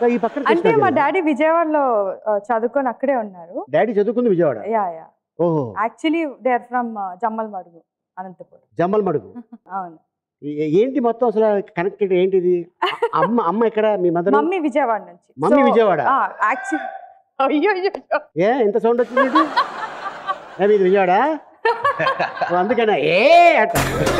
So ఈ పక్కన అంటే కృష్ణా మా జిల్లా. డాడీ విజయవాడలో ఆ, చదువుకొని అక్కడే ఉన్నారు డాడీ చదువుకుంది విజయవాడ యా యా ఓహో actually they are from Jammalamadugu Anantapur జమ్మల్ మడుగు అవును ఏ- ఏంటి మొత్తం అసలు కనెక్టెడ్ ఏంటిది అమ్మ అమ్మ ఎక్కడ మీ మదర్ మమ్మీ విజయవాడ నుంచి మమ్మీ విజయవాడ? యాక్చువల్లీ అయ్యో అయ్యో ఏ ఎంత సౌండ్ వచ్చింది ఇది? ఏ, మీది విజయవాడ ఓ, అందుకనే ఏ అట్ట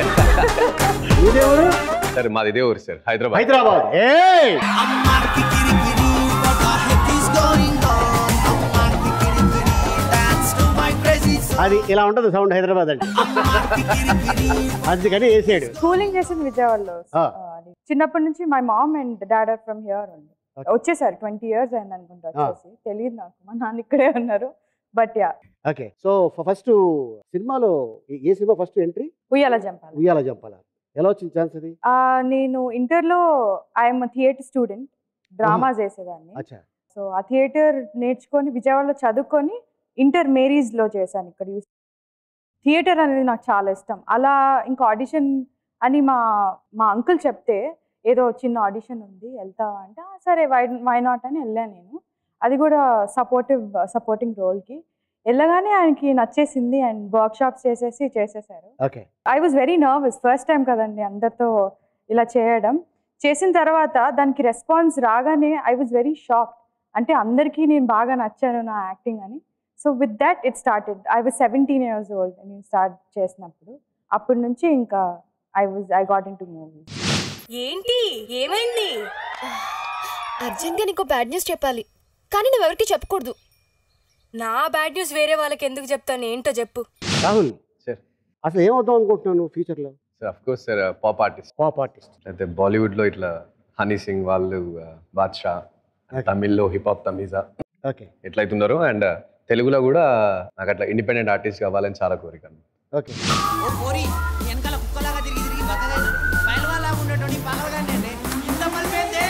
మీదేవుడు సార్ మాది ఇదే ఊరు సార్ హైదరాబాద్ హైదరాబాద్ ఏ అమ్మాకి కిరికిరి what the heck is going on అమ్మాకి కిరికిరి dance to my crazy song అది ఇలా ఉంటది సౌండ్ హైదరాబాద్ అంటే అమ్మాకి కిరికిరి అందుకని వేసాడు స్కూలింగ్ చేసింది విజయవాడలో ఆ. ఆ, అది చిన్నప్పటి నుంచి my mom and dad are from here ఉంది Okay. వచ్చేసారు ట్వంటీ ఇయర్స్ అయింది అనుకుంటా ఆ. వచ్చేసి తెలియదు నాకు మా నాన్న ఇక్కడే ఉన్నారు but yeah okay so first సినిమాలో ఏ- ఏ సినిమా ఫస్ట్ ఎంట్రీ ఉయ్యాల జంపాలి ఉయ్యాల జంపాల ఎలా వచ్చింది ఛాన్స్ అది ఆ, నేను ఇంటర్లో ఐఎమ్ థియేటర్ స్టూడెంట్ డ్రామాస్ వేసేదాన్ని అచ్చా సో ఆ థియేటర్ నేర్చుకొని విజయవాడలో చదువుకొని ఇంటర్ మేరీస్లో చేశాను ఇక్కడ థియేటర్ అనేది నాకు చాలా ఇష్టం అలా ఇంకా ఆడిషన్ అని మా మా అంకుల్ చెప్తే ఏదో చిన్న ఆడిషన్ ఉంది వెళ్తావా అంటే "ఆ, సరే వై వై నాట్ అని వెళ్ళాను నేను అది కూడా సపోర్టివ్ సపోర్టింగ్ రోల్కి వెళ్ళగానే ఆయనకి నచ్చేసింది అండ్ వర్క్ షాప్స్ చేసేసి చేసేసారు okay I was very nervous first time కదండి అందరితో ఇలా చేయడం చేసిన తర్వాత దానికి రెస్పాన్స్ రాగానే ఐ వాజ్ వెరీ షాక్ అంటే అందరికీ నేను బాగా నచ్చాను నా యాక్టింగ్ అని so with that it started I was seventeen years old నేను స్టార్ట్ చేసినప్పుడు అప్పటి నుంచి ఇంకా I was I got into movie ఏంటి ఏమైంది అర్జెంట్గా నీకు బ్యాడ్ న్యూస్ చెప్పాలి కానీ నువ్వెవరికి చెప్పకూడదు నా బ్యాడ్ న్యూస్ వేరే వాళ్ళకి ఎందుకు చెప్తాను ఏంటో చెప్పు రాహుల్ సార్ అసలు ఏమవుతాం అనుకుంటున్నావు నువ్వు ఫ్యూచర్లో sir of course sir pop artist pop artist అయితే బాలీవుడ్ లో ఇట్లా హనీ సింగ్ వాళ్ళు uh, బాద్షా Okay. తమిళ్లో హిప్ హాప్ తమీజా ఓకే ఎట్లయితున్నారో అండ్ తెలుగులో కూడా నాకు అట్లా ఇండిపెండెంట్ ఆర్టిస్ట్ కావాలని చాలా కోరిక ఓకే ఓ పోరి వెనకాల కుక్కలాగా తిరిగి తిరిగి బక్కగా పైలవాలా ఉండేటోని పగలగానే ఇంత మలిపేందే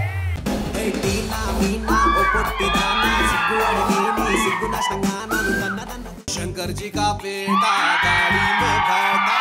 టీనా మీనా ఓ పొట్టి దానా సిగ్గు అడిగి నీ సిగ్గు నష్టంగా నన్ను కన్నదన్న శంకర్ జీ కా బేటా గాడి మే बैठा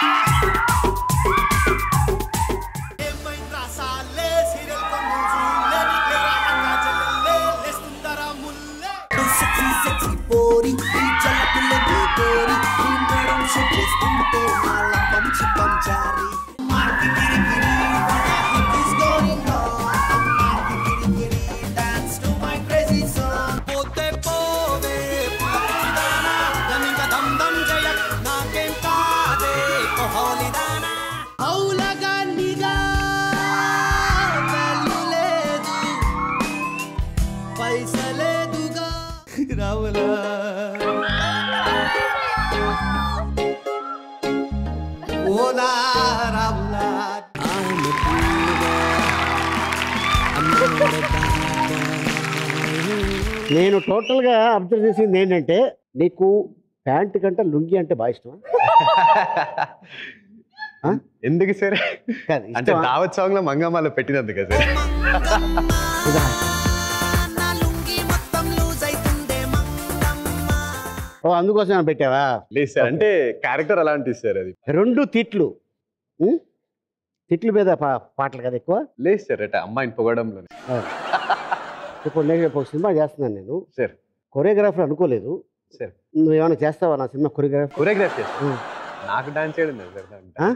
ఏమైందా సాలే సీరియల్ కొందు చూలే నీకేరా అన్నా చెల్లెలే లేస్తుందరా ముల్లే సెక్సీ సెక్సీ పోరి ఈ జలపిల్ల గోరి ఈ మేడం షుట్ చేస్తుంటే నాల పంచి పంచారి మార్కి కిరికిరి what the heck is going on మార్కి కిరికిరి dance to my crazy song పోతే పోవే పులకిదానా నన్నింక దమ్ దమ్ జయక్ నాకేం కాదే కోహోలిదానా అవులగా నిగా వాల్యూ లేదు పైసలేదుగా రావులా ఓలా రావులా నేను టోటల్గా అబ్జర్వ్ చేసింది ఏంటంటే నీకు ప్యాంట్ కంటే లుంగి అంటే బాగా ఇష్టమా ఆ? ఎందుకు సార్ కాదు అంటే ఇష్టమా? దావత్ సాంగ్ లో మంగమ్మాలో పెట్టినందుకు సార్ ఇదా? నా లుంగి మొత్తం లూజ్ అవుతుందే మంగమ్మ ఓ అందుకోసం పెట్టావా లేదు సార్ అంటే క్యారెక్టర్ అలాంటిది సార్ అది రెండు తిట్లు ఉం? తిట్ల మీద పా- పాటలు కదా ఎక్కువ లేదు సార్ అంటే అమ్మాయిని పొగడంలోనే ఆ. ఇప్పుడు నేను ఒక సినిమా చేస్తున్నాను నేను సార్ కొరియోగ్రాఫర్ అనుకోలేదు సార్ నువ్వు ఏమైనా చేస్తావా నా సినిమా కొరియోగ్రాఫర్ కొరియోగ్రాఫ్ చేస్తాను నాకు డాన్స్ చేయడం లేదు సార్ ఆ?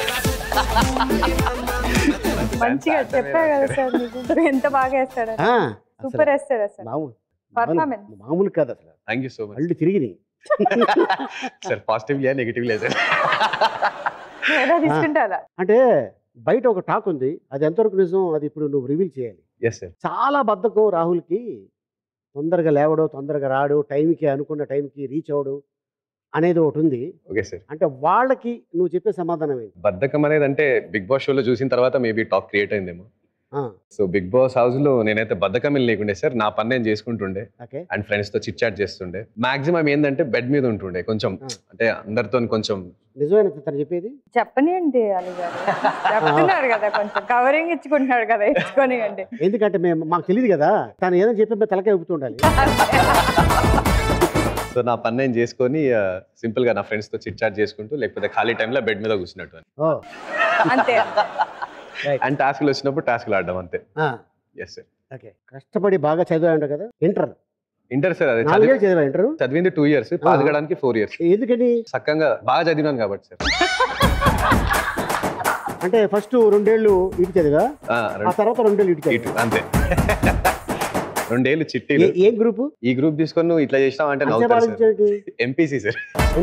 మంచిగా చెప్పా కదా సార్ మీకు ఎంత బాగా వేస్తాడు ఆ, సూపర్ అసలు వేస్తాడు అసలు మామూలు Performance. మామూలు కాదు అసలు థ్యాంక్ యూ సో మచ్ అల్లు తిరిగినాయి సార్ పాజిటివ్ లే నెగిటివ్ లేదు సార్ ఎలా తీసుకుంటారా అంటే బయట ఒక టాక్ ఉంది అది ఎంతవరకు నిజం అది ఇప్పుడు నువ్వు రివీల్ చేయాలి ఎస్ సార్ చాలా బద్ధకం రాహుల్కి తొందరగా లేవడు తొందరగా రాడు టైంకి అనుకున్న టైంకి రీచ్ అవడు అనేది ఒకటి ఉంది ఓకే సార్ అంటే వాళ్ళకి నువ్వు చెప్పే సమాధానం ఏంటి బద్ధకం అనేది అంటే బిగ్ బాస్ షోలో చూసిన తర్వాత మేబీ టాక్ క్రియేట్ అయిందేమో ఆ, సో బిగ్ బాస్ హౌస్ లో నేనైతే బద్ధకం లేకుండే సార్ నా పని నేను చేసుకుంటుండే ఓకే అండ్ ఫ్రెండ్స్ తో చిట్ చాట్ చేస్తుండే మాక్సిమం ఏంటంటే బెడ్ మీద ఉంటుండే కొంచెం ఆ. అంటే అందరితో కొంచెం నిజమైన తను చెప్పేది చెప్పనియండి అలీ గారు చెప్తున్నారు కదా కొంచెం కవరింగ్ ఇచ్చుకుంటున్నాడు కదా ఇచ్చుకోనియండి ఎందుకంటే మేము మాకు తెలియదు కదా తను ఏదో చెప్పి మేము తలకాయ ఊపుతుండాలి సో నా పని నేను చేసుకొని సింపుల్ గా నా ఫ్రెండ్స్ తో చిట్ చాట్ చేసుకుంటూ లేకపోతే ఖాళీ టైంలో బెడ్ మీద కూర్చున్నట్టు అని ఓ అంతే అండ్ టాస్క్లు వచ్చినప్పుడు టాస్క్లు ఆడడం అంతే ఆ, ఎస్ సార్ ఓకే కష్టపడి బాగా చదివాడు కదా ఇంటర్ ఇంటర్ సార్ అది నాలుగేళ్ళు చదివి- చదివా ఇంటర్ చదివింది టూ ఇయర్స్ పాస్ కావడానికి ఫోర్ ఇయర్స్ ఎందుకని చక్కగా బాగా చదివినాను కాబట్టి సార్ అంటే ఫస్ట్ రెండేళ్ళు ఇటు చదివా ఆ, ఆ రెండు- తర్వాత రెండేళ్ళు ఇటు ఇటు చదివా అంతే రెండేళ్ళు చిట్టీలు ఏ- ఏం గ్రూపు ఈ గ్రూప్ తీసుకొని నువ్వు ఇట్లా చేసినావు అంటే అంతే నవ్వుతారు సార్ బాధించేటి ఎంపీసీ సార్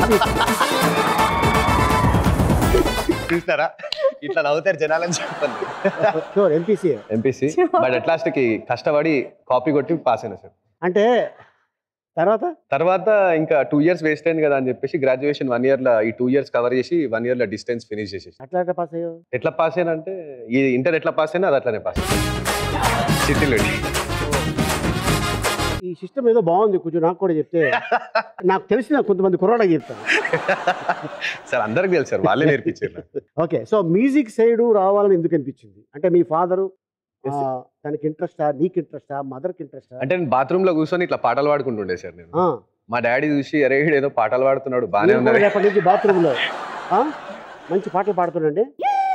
చూస్తారా ఇట్లా నవ్వుతారు జనాలని చెప్పండి sure MPC MPC but at last కి కష్టపడి కాపీ కొట్టి పాస్ అయినా సార్ అంటే తర్వాత తర్వాత ఇంకా టూ ఇయర్స్ వేస్ట్ అయింది కదా అని చెప్పేసి గ్రాడ్యుయేషన్ వన్ ఇయర్ లో ఈ టూ ఇయర్స్ కవర్ చేసి వన్ ఇయర్ లో డిస్టెన్స్ ఫినిష్ చేసేసి అట్లా ఎట్లా పాస్ అయ్యావు ఎట్లా పాస్ అయినా అంటే ఈ ఇంటర్ ఎట్లా పాస్ అయినా అది అట్లనే పాస్ చిట్టిలు ఈ సిస్టమ్ ఏదో బాగుంది కొంచెం నాకు కూడా చెప్తే నాకు తెలిసిన కొంతమంది కుర్రాళ్ళకి చెప్తాను సార్ అందరికి తెలుసు సార్ వాళ్ళే నేర్పించారు నాకు. ఓకే సో మ్యూజిక్ సైడ్ రావాలని ఎందుకు అనిపించింది అంటే మీ ఫాదరు తనకి ఇంట్రెస్టా నీకు ఇంట్రెస్టా మదర్కి ఇంట్రెస్టా అంటే నేను బాత్రూమ్ లో కూర్చొని ఇట్లా పాటలు పాడుకుంటుండే సార్ నేను మా డాడీ చూసి అరే వీడు ఏదో పాటలు పాడుతున్నాడు బానే ఉన్నది రేపటి నుంచి బాత్రూంలో మంచి పాటలు పాడుతున్నాండి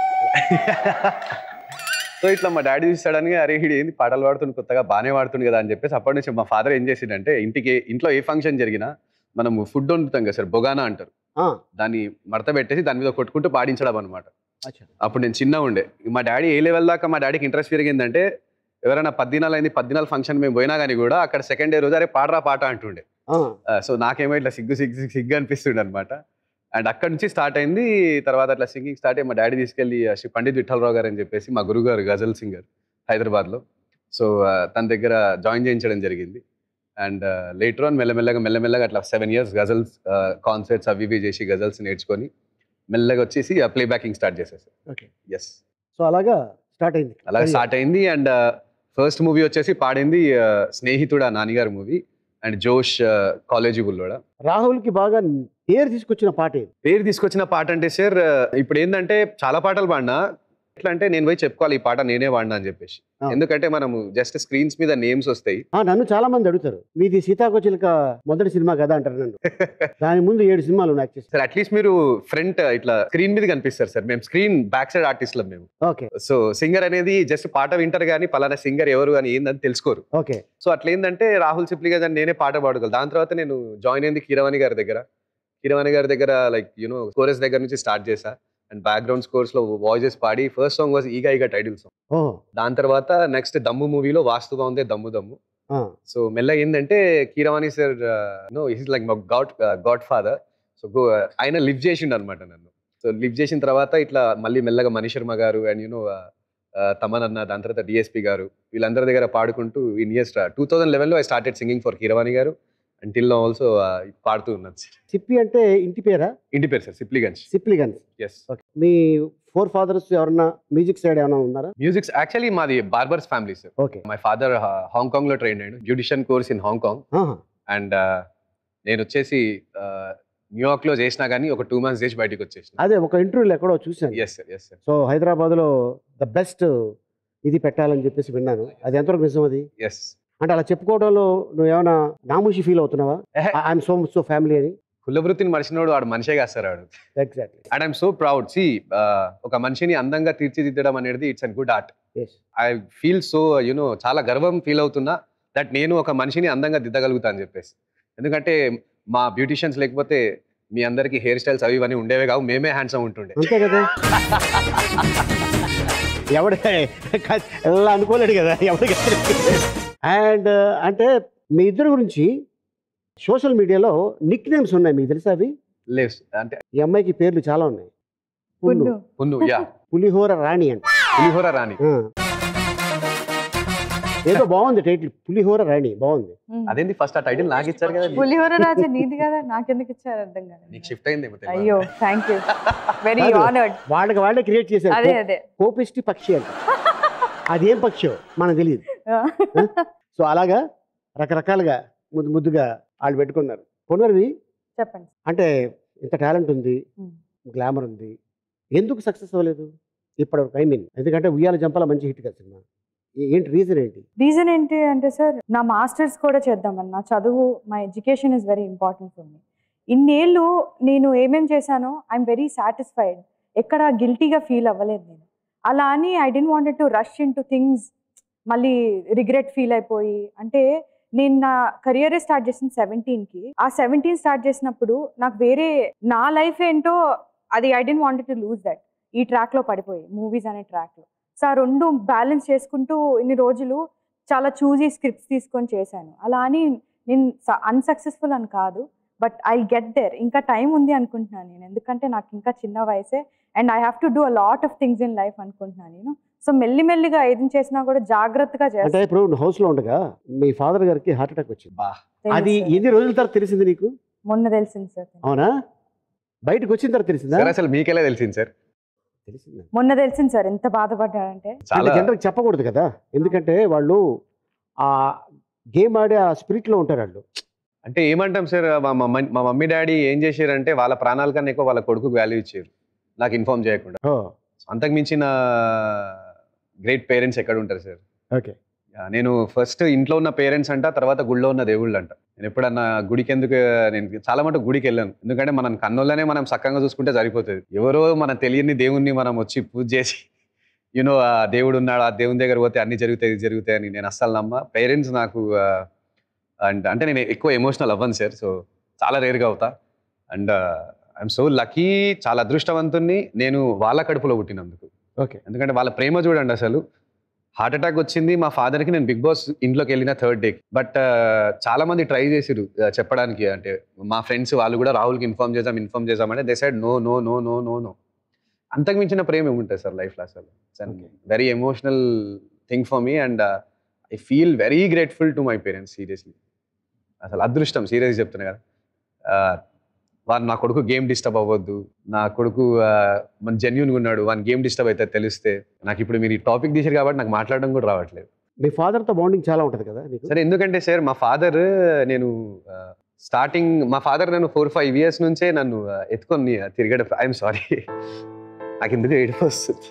సో ఇట్లా మా డాడీ చూస్తాడని అరే వీడు ఏంది పాటలు పాడుతుంది కొత్తగా బాగానే పాడుతుంది కదా అని చెప్పేసి అప్పటి నుంచి మా ఫాదర్ ఏం చేసిండంటే ఇంటికి ఇంట్లో ఏ ఫంక్షన్ జరిగినా మనం ఫుడ్ వండుతాం కదా సార్ బొగానా అంటారు ఆ, దాన్ని మడత పెట్టేసి దాని మీద కొట్టుకుంటూ పాడించడం అనమాట అచ్చా. అప్పుడు నేను చిన్న ఉండే మా డాడీ ఏ లెవెల్ దాకా మా డాడీకి ఇంట్రెస్ట్ పెరిగిందంటే ఎవరైనా పద్దినాలు అయింది పద్దినాలు ఫంక్షన్ మేము పోయినా కానీ కూడా అక్కడ సెకండ్ డే రోజు అరే పాడరా పాట అంటుండే ఆ, సో నాకేమో ఇట్లా సిగ్గు సిగ్గు సిగ్గు సిగ్గు అనిపిస్తుండే అనమాట అండ్ అక్కడ నుంచి స్టార్ట్ అయింది తర్వాత అట్లా సింగింగ్ స్టార్ట్ అయ్యి మా డాడీ తీసుకెళ్ళి ఆ శ్రీ పండిత్ విఠలరావు గారు అని చెప్పేసి మా గురువు గారు గజల్ సింగర్ హైదరాబాద్లో సో తన దగ్గర జాయిన్ చేయించడం జరిగింది అండ్ లేటర్ ఆన్ మెల్లమెల్లగా మెల్లమెల్లగా అట్లా సెవెన్ ఇయర్స్ గజల్స్ కాన్సర్ట్స్ అవి ఇవి చేసి గజల్స్ నేర్చుకొని మెల్లగా వచ్చేసి ప్లే బ్యాకింగ్ స్టార్ట్ చేసేసారు ఓకే ఎస్ సో అలాగా స్టార్ట్ అయింది అలా స్టార్ట్ అయింది అండ్ ఫస్ట్ మూవీ వచ్చేసి పాడింది uh, స్నేహితుడా నానిగారు మూవీ అండ్ జోష్ కాలేజీ బుల్లోడా రాహుల్కి బాగా పేరు తీసుకొచ్చిన పాట ఏది పేరు తీసుకొచ్చిన పాట అంటే సార్ ఇప్పుడు ఏంటంటే చాలా పాటలు పాడినా ఎట్లా అంటే నేను పోయి చెప్పుకోవాలి ఈ పాట నేనే వాడినా అని చెప్పేసి ఆ. ఎందుకంటే మనము జస్ట్ స్క్రీన్స్ మీద నేమ్స్ వస్తాయి ఆ, నన్ను చాలా మంది అడుగుతారు మీది సీతాకోచిలక మొదటి సినిమా కదా అంటారు నన్ను దాని ముందు ఏడు సినిమాలు నాకు చేసి సార్ అట్లీస్ట్ మీరు ఫ్రంట్ ఇట్లా స్క్రీన్ మీద కనిపిస్తారు సార్ మేము స్క్రీన్ బ్యాక్ సైడ్ ఆర్టిస్ట్లం మేము ఓకే సో సింగర్ అనేది జస్ట్ పాట వింటారు కానీ పలానా సింగర్ ఎవరు అని ఏందని తెలుసుకోరు ఓకే సో అట్లా ఏంటంటే రాహుల్ సిప్లి గారు నేనే పాట పాడగలను దాని తర్వాత నేను జాయిన్ అయింది కీరవాణి గారి దగ్గర కీరవాణి గారి దగ్గర లైక్ యూనో కోరస్ దగ్గర నుంచి స్టార్ట్ చేశా అండ్ బ్యాక్గ్రౌండ్ స్కోర్స్ లో వాయిసెస్ పాడి first song was Eega Eega title song ఓహో దాని తర్వాత నెక్స్ట్ దమ్ము మూవీలో వాస్తుగా ఉంది దమ్ము దమ్ము ఆ, సో మెల్ల ఏంటంటే Keeravani sir no is like మా god god father so go ఆయన లివ్ చేసిండు అనమాట నన్ను సో లివ్ చేసిన తర్వాత ఇట్లా మళ్ళీ మెల్లగా మనీష్ శర్మ గారు అండ్ యూనో తమన్ అన్న దాని తర్వాత డిఎస్పి గారు వీళ్ళందరి దగ్గర పాడుకుంటూ ఇన్ ఇయర్స్ టూ థౌసండ్ లెవెన్లో I started singing for Keeravani garu until also పాడుతూ ఉన్నాను సార్ సిప్పి అంటే ఇంటి పేరా ఇంటి పేరు sir Sipligunj Sipligunj yes okay మీ ఫోర్ ఫాదర్స్ ఎవరన్నా మ్యూజిక్ సైడ్ ఏమైనా ఉన్నారా మ్యూజిక్స్ యాక్చువల్లీ మాది barbers family sir okay my father Hong Kong లో ట్రైన్ అయ్యాడు బ్యూటిషియన్ కోర్స్ ఇన్ హాంకాంగ్ ఆహా. అండ్ నేను వచ్చేసి న్యూయార్క్ లో చేసినా కానీ ఒక టూ మంత్స్ చేసి బయటకు వచ్చేసిన అదే ఒక ఇంటర్వ్యూలో ఎక్కడో చూశాను yes sir yes sir so హైదరాబాద్లో ద బెస్ట్ ఇది పెట్టాలని చెప్పేసి విన్నాను అది ఎంతవరకు నిజం అది ఎస్ అంటే అలా చెప్పుకోవడంలో నువ్వు ఏమైనా నామూషి ఫీల్ అవుతున్నావా ఐఎమ్ సో సో ఫ్యామిలీ అని కుల వృత్తిని మనిషినోడు వాడు మనిషే కాస్తారు వాడు exactly and I'm so proud see ఒక మనిషిని అందంగా తీర్చిదిద్దడం అనేది it's an good art yes I feel so you know చాలా గర్వం ఫీల్ అవుతున్నా దట్ నేను ఒక మనిషిని అందంగా దిద్దగలుగుతా అని చెప్పేసి ఎందుకంటే మా బ్యూటిషియన్స్ లేకపోతే మీ అందరికి హెయిర్ స్టైల్స్ అవి ఇవన్నీ ఉండేవే కావు మేమే హ్యాండ్సమ్ ఉంటుండే అంతే కదా ఎవడ ఎలా అనుకోలేడు కదా ఎవరికి అండ్ అంటే మీ ఇద్దరి గురించి సోషల్ మీడియాలో నిక్ నేమ్స్ ఉన్నాయి మీకు తెలుసా అవి లేవు అంటే ఈ అమ్మాయికి పేర్లు చాలా ఉన్నాయి పున్ను పున్ను పున్ను యా పులిహోర రాణి అంట పులిహోర రాణి ఆ. ఏదో బాగుంది టైటిల్ పులిహోర రాణి బాగుంది ఉమ్. అదేంటి ఫస్ట్ ఆ టైటిల్ నాకు ఇచ్చారు కదా పులిహోర రాజు నీది కదా నాకెందుకు ఇచ్చారు అర్థం కాదు నీకు షిఫ్ట్ అయిందేమో తెలియదు. అయ్యో థ్యాంక్ యూ వెరీ కాదు. ఆనర్డ్ వాళ్ళకి వాళ్ళే క్రియేట్ అదే చేశారు అదే కోపిష్టి పక్షి అంట అదేం పక్షో మనకు తెలియదు సో అలాగా రకరకాలుగా ముద్దు ముద్దుగా వాళ్ళు పెట్టుకున్నారు పునర్వి చెప్పండి అంటే ఇంత టాలెంట్ ఉంది Hmm. గ్లామర్ ఉంది ఎందుకు సక్సెస్ అవ్వలేదు ఇప్పటివరకు ఐ మీన్ ఎందుకంటే ఉయ్యాల జంపల మంచి హిట్ కదా సినిమా ఏ- ఏంటి రీజన్ ఏంటి రీజన్ ఏంటి అంటే సార్ నా మాస్టర్స్ కూడా చేద్దామని నా చదువు మా education is very important for me ఇన్నేళ్ళు నేను ఏమేం చేశానో ఐఎమ్ వెరీ సాటిస్ఫైడ్ ఎక్కడ గిల్టీగా ఫీల్ అవ్వలేదు నేను అలా అని I didn't wanted to rush in to things మళ్ళీ రిగ్రెట్ ఫీల్ అయిపోయి అంటే నేను నా కెరియరే స్టార్ట్ చేసిన సెవెంటీన్కి ఆ సెవెంటీన్ స్టార్ట్ చేసినప్పుడు నాకు వేరే నా లైఫ్ ఏంటో అది I didn't wanted to lose that ఈ ట్రాక్లో పడిపోయి మూవీస్ అనే ట్రాక్లో సో ఆ రెండు బ్యాలెన్స్ చేసుకుంటూ ఇన్ని రోజులు చాలా చూజీ స్క్రిప్ట్స్ తీసుకొని చేశాను అలా అని నేను అన్సక్సెస్ఫుల్ అని కాదు బట్ ఐ గెట్ దేర్ ఇంకా టైం ఉంది అనుకుంటున్నాను నేను ఎందుకంటే నాకు ఇంకా చిన్న వయసే and I have to do a lot of things in life అనుకుంటున్నాను నేను సో మెల్లిమెల్లిగా ఏది చేసినా కూడా జాగ్రత్తగా అంటే చేస్తాను ఇప్పుడు నువ్వు హౌస్లో ఉండగా మీ ఫాదర్ గారికి హార్ట్ అటాక్ వచ్చింది బా అది ఎన్ని రోజుల తర్వాత తెలిసింది నీకు మొన్న తెలిసింది సార్ అవునా బయటకు వచ్చిన తర్వాత తెలిసిందా సార్ అసలు మీకెలా తెలిసింది సార్ తెలిసిందా మొన్న తెలిసింది సార్ ఎంత బాధపడ్డాడంటే అంటే చాలా జనరల్గా చెప్పకూడదు కదా ఎందుకంటే వాళ్ళు ఆ గేమ్ ఆడే ఆ స్పిరిట్లో ఉంటారు వాళ్ళు అంటే ఏమంటాం సార్ మా మమ్మీ మా మమ్మీ డాడీ ఏం చేశారంటే వాళ్ళ ప్రాణాల కన్నా ఎక్కువ వాళ్ళ కొడుకుకు వాల్యూ ఇచ్చారు నాకు ఇన్ఫార్మ్ చేయకుండా ఓ అంతకు మించిన గ్రేట్ పేరెంట్స్ ఎక్కడ ఉంటారు సార్ ఓకే నేను ఫస్ట్ ఇంట్లో ఉన్న పేరెంట్స్ అంట తర్వాత గుడిలో ఉన్న దేవుళ్ళు అంట నేను ఎప్పుడన్నా గుడికి ఎందుకు నేను చాలా మటుకు గుడికి వెళ్ళాను ఎందుకంటే మనం కన్నులనే మనం చక్కగా చూసుకుంటే సరిపోతుంది ఎవరో మన తెలియని దేవుణ్ణి మనం వచ్చి పూజ చేసి యూనో ఆ దేవుడు ఉన్నాడు ఆ దేవుని దగ్గర పోతే అన్ని జరుగుతాయి ఇది జరుగుతాయి అని నేను అస్సలు నమ్మ పేరెంట్స్ నాకు ఆ, అండ్ అంటే నేను ఎక్కువ ఎమోషనల్ అవ్వను సార్ సో చాలా రేర్గా అవుతా అండ్ ఐఎమ్ సో లక్కీ చాలా అదృష్టవంతుణ్ణి నేను వాళ్ళ కడుపులో పుట్టినందుకు ఓకే ఎందుకంటే వాళ్ళ ప్రేమ చూడండి అసలు హార్ట్ అటాక్ వచ్చింది మా ఫాదర్కి నేను బిగ్ బాస్ ఇంట్లోకి వెళ్ళిన థర్డ్ డే బట్ చాలా మంది ట్రై చేసిరు uh, చెప్పడానికి అంటే మా ఫ్రెండ్స్ వాళ్ళు కూడా రాహుల్కి ఇన్ఫార్మ్ చేద్దాం ఇన్ఫార్మ్ చేద్దామంటే they side no no no no no no అంతకు మించిన ప్రేమ ఏముంటుంది సార్ లైఫ్లో అసలు Okay. Very emotional thing for me and I feel very grateful to my parents seriously అసలు అదృష్టం సీరియస్ చెప్తున్నా కదా Uh, వాడు నా కొడుకు గేమ్ డిస్టర్బ్ అవ్వద్దు నా కొడుకు ఆ, మన జెన్యున్గా ఉన్నాడు వాని గేమ్ డిస్టర్బ్ అయితే తెలిస్తే నాకు ఇప్పుడు మీరు ఈ టాపిక్ తీసారు కాబట్టి నాకు మాట్లాడడం కూడా రావట్లేదు మీ ఫాదర్తో బాండింగ్ చాలా ఉంటుంది కదా నీకు సరే ఎందుకంటే సార్ మా ఫాదర్ నేను స్టార్టింగ్ మా ఫాదర్ నన్ను ఫోర్ ఫైవ్ ఇయర్స్ నుంచే నన్ను ఆ, ఎత్తుకొని తిరిగడం ఐఎమ్ సారీ నాకు ఎందుకు ఏడుపు వస్తుంది